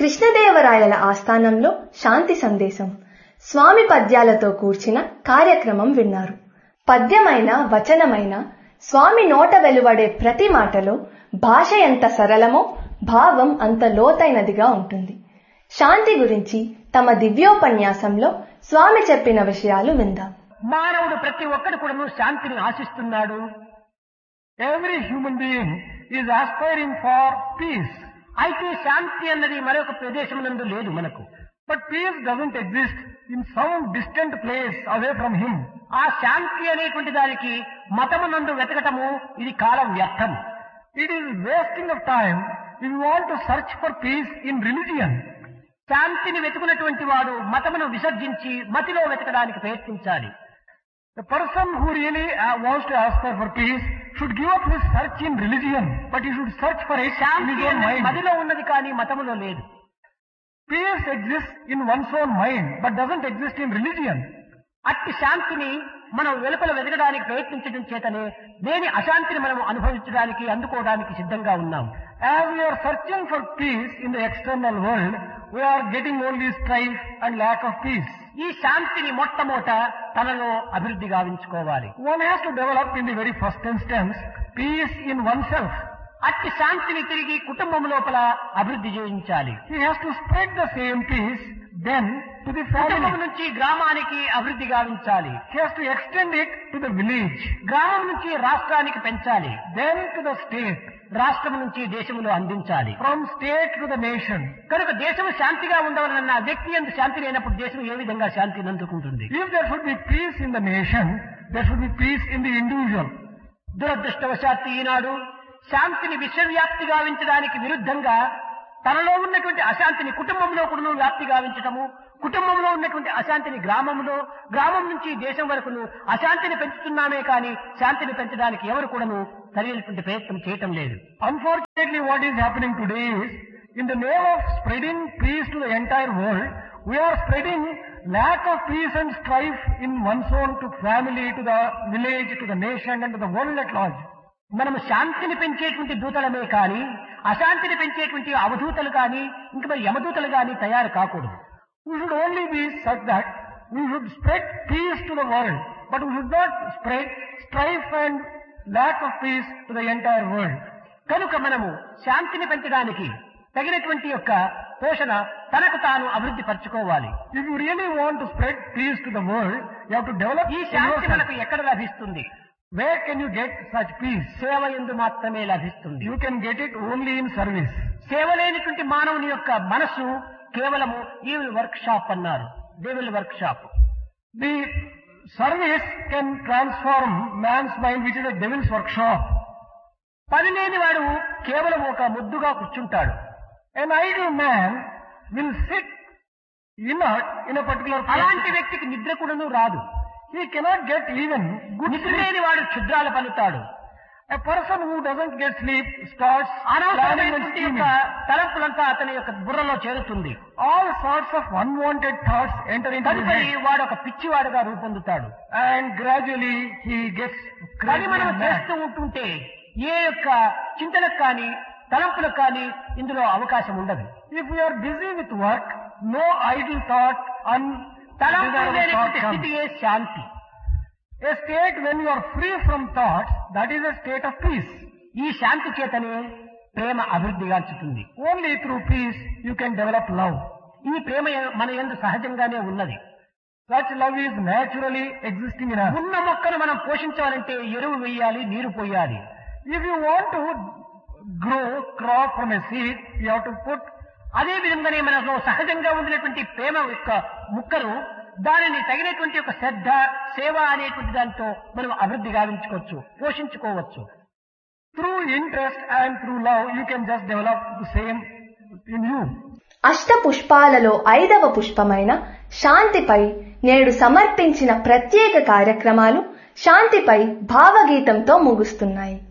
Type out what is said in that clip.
కృష్ణదేవరాయల ఆస్థానంలో శాంతి సందేశం స్వామి పద్యాలతో కూర్చిన కార్యక్రమం విన్నారు పద్యమైన వచనమైన స్వామి నోట వెలువడే ప్రతి మాటలో భాష ఎంత సరళమో భావం అంత లోతైనదిగా ఉంటుంది శాంతి గురించి తమ దివ్యోపన్యాసంలో స్వామి చెప్పిన విషయాలు విందాం మానవుడు ప్రతి ఒక్కడు కూడాను శాంతిని ఆశిస్తున్నాడు Every human being is aspiring for peace. అయితే శాంతి అన్నది మరొక ప్రదేశమునందు లేదు మనకు But peace doesn't exist in some distant place away from him. ఆ శాంతి అనేటువంటి దానికి మతమునందు వెతకటము ఇది కాలం వ్యర్థం It is wasting of time if you want to search for peace in religion. శాంతిని వెతుకున్నటువంటి వాడు మతమును విసర్జించి మతిలో వెతకడానికి ప్రయత్నించాలి The person who really uh, wants to aspire for peace should give up his search in religion, but he should search for it in Shanti his own అన్నది mind. మదిలో ఉన్నది కానీ మతములో లేదు Peace exists in one's own mind, but doesn't exist in religion. అట్టి శాంతిని మనం వెలుపల వెతకడానికి ప్రయత్నించడం చేతనే లేని అశాంతిని మనం అనుభవించడానికి అందుకోవడానికి సిద్ధంగా ఉన్నాం As we are searching for peace in the external world, we are getting only strife and lack of peace. ఈ శాంతిని మొట్టమొదట తనలో అభివృద్ధి గావించుకోవాలి One has to develop in the very first instance peace in oneself. అట్టి శాంతిని తిరిగి కుటుంబం లోపల అభివృద్ధి చేయించాలి He has to spread the same peace then to the కుటుంబం family. నుంచి గ్రామానికి అభివృద్ధి గావించాలి He has to extend it to the village, గ్రామం నుంచి రాష్ట్రానికి పెంచాలి then to the state, రాష్ట్రం నుంచి దేశములో అందించాలి from state to the nation. కనుక దేశం శాంతిగా ఉండవలనన్న వ్యక్తి ఎంత శాంతి లేనప్పుడు దేశం ఏ విధంగా శాంతిని అందుకుంటుంది If there should be peace in the nation, there should be peace in the individual. దురదృష్టవశాత్తు ఈనాడు శాంతిని విశ్వవ్యాప్తి గావించడానికి విరుద్ధంగా తనలో ఉన్నటువంటి అశాంతిని కుటుంబంలో కూడా వ్యాప్తి గావించటము కుటుంబంలో ఉన్నటువంటి అశాంతిని గ్రామంలో గ్రామం నుంచి దేశం వరకును అశాంతిని పెంచుతున్నామే కానీ శాంతిని పెంచడానికి ఎవరు కూడాను సరైనటువంటి ప్రయత్నం చేయటం లేదు Unfortunately, what is happening today is, in the name of spreading peace to the entire world, we are spreading lack of peace and strife in one's own to family, to the village, to the nation and to the world at large. మనము శాంతిని పెంచేటువంటి దూతలమే కానీ అశాంతిని పెంచేటువంటి అవధూతలు కానీ ఇంక మరి యమదూతలు కానీ తయారు కాకూడదు We should only be such that we should spread peace to the world, but we should not spread strife and lack of peace to the entire world. కనుక మనము శాంతిని పెంచడానికి తగినటువంటి యొక్క పోషణ తనకు తాను అభివృద్ధి పరచుకోవాలి If you really want to spread peace to the world, you have to develop ఈ in శాంతి yourself. మనకు ఎక్కడ లభిస్తుంది Where can you get such peace? సేవ ఎందు మాత్రమే లభిస్తుంది You can get it only in service. సేవ లేనటువంటి మానవుని యొక్క మనస్సు కేవలము ఈ వర్క్ షాప్ అన్నారు devil workshop The service can transform man's mind, which is a devil's workshop. పని లేని వాడు కేవలం ఒక ముద్దుగా కూర్చుంటాడు An idle man will sit inert in a particular అలాంటి place. వ్యక్తికి నిద్ర కూడాను రాదు He cannot get even good నిద్ర sleep. లేని వాడు క్షుద్రాలు పలుతాడు A person who doesn't get sleep starts planning and అనవసరమైనటువంటి యొక్క scheming. తలంపులంతా అతని యొక్క బుర్రలో చేరుతుంది All sorts of unwanted thoughts enter into his తదుపరి head. వాడు ఒక పిచ్చివాడుగా రూపొందుతాడు And gradually he gets పని crazy మనం and mad. చేస్తూ ఉంటుంటే ఏ యొక్క చింతలకు కానీ తలంపులకు కానీ ఇందులో అవకాశం ఉండదు If we are busy with work, no idle thought, తలంపులు undesirable thought లేనటువంటి comes. స్థితియే Shanti A state when you are free from thoughts, that is a state of peace. ఈ శాంతి చేతనే ప్రేమ అభివృద్ధిగాంచుతుంది Only through peace you can develop love. ఈ ప్రేమ ఎ- మన యందు సహజంగానే ఉన్నది Such love is naturally existing in us. ఉన్న మొక్కను మనం పోషించాలంటే ఎరువు వేయాలి నీరు పోయాలి If you want to grow crop from a seed, you have to put అదే విధంగానే మనలో సహజంగా ఉండినటువంటి ప్రేమ యొక్క ముక్కను దానిని తగినటువంటి ఒక శ్రద్ధ సేవ అనేటువంటి దాంతో మనం అభివృద్ధి గావించుకోవచ్చు పోషించుకోవచ్చు through interest and through love, you can just develop the same in you. అష్ట పుష్పాలలో ఐదవ పుష్పమైన శాంతిపై నేడు సమర్పించిన ప్రత్యేక కార్యక్రమాలు శాంతిపై భావగీతంతో ముగుస్తున్నాయి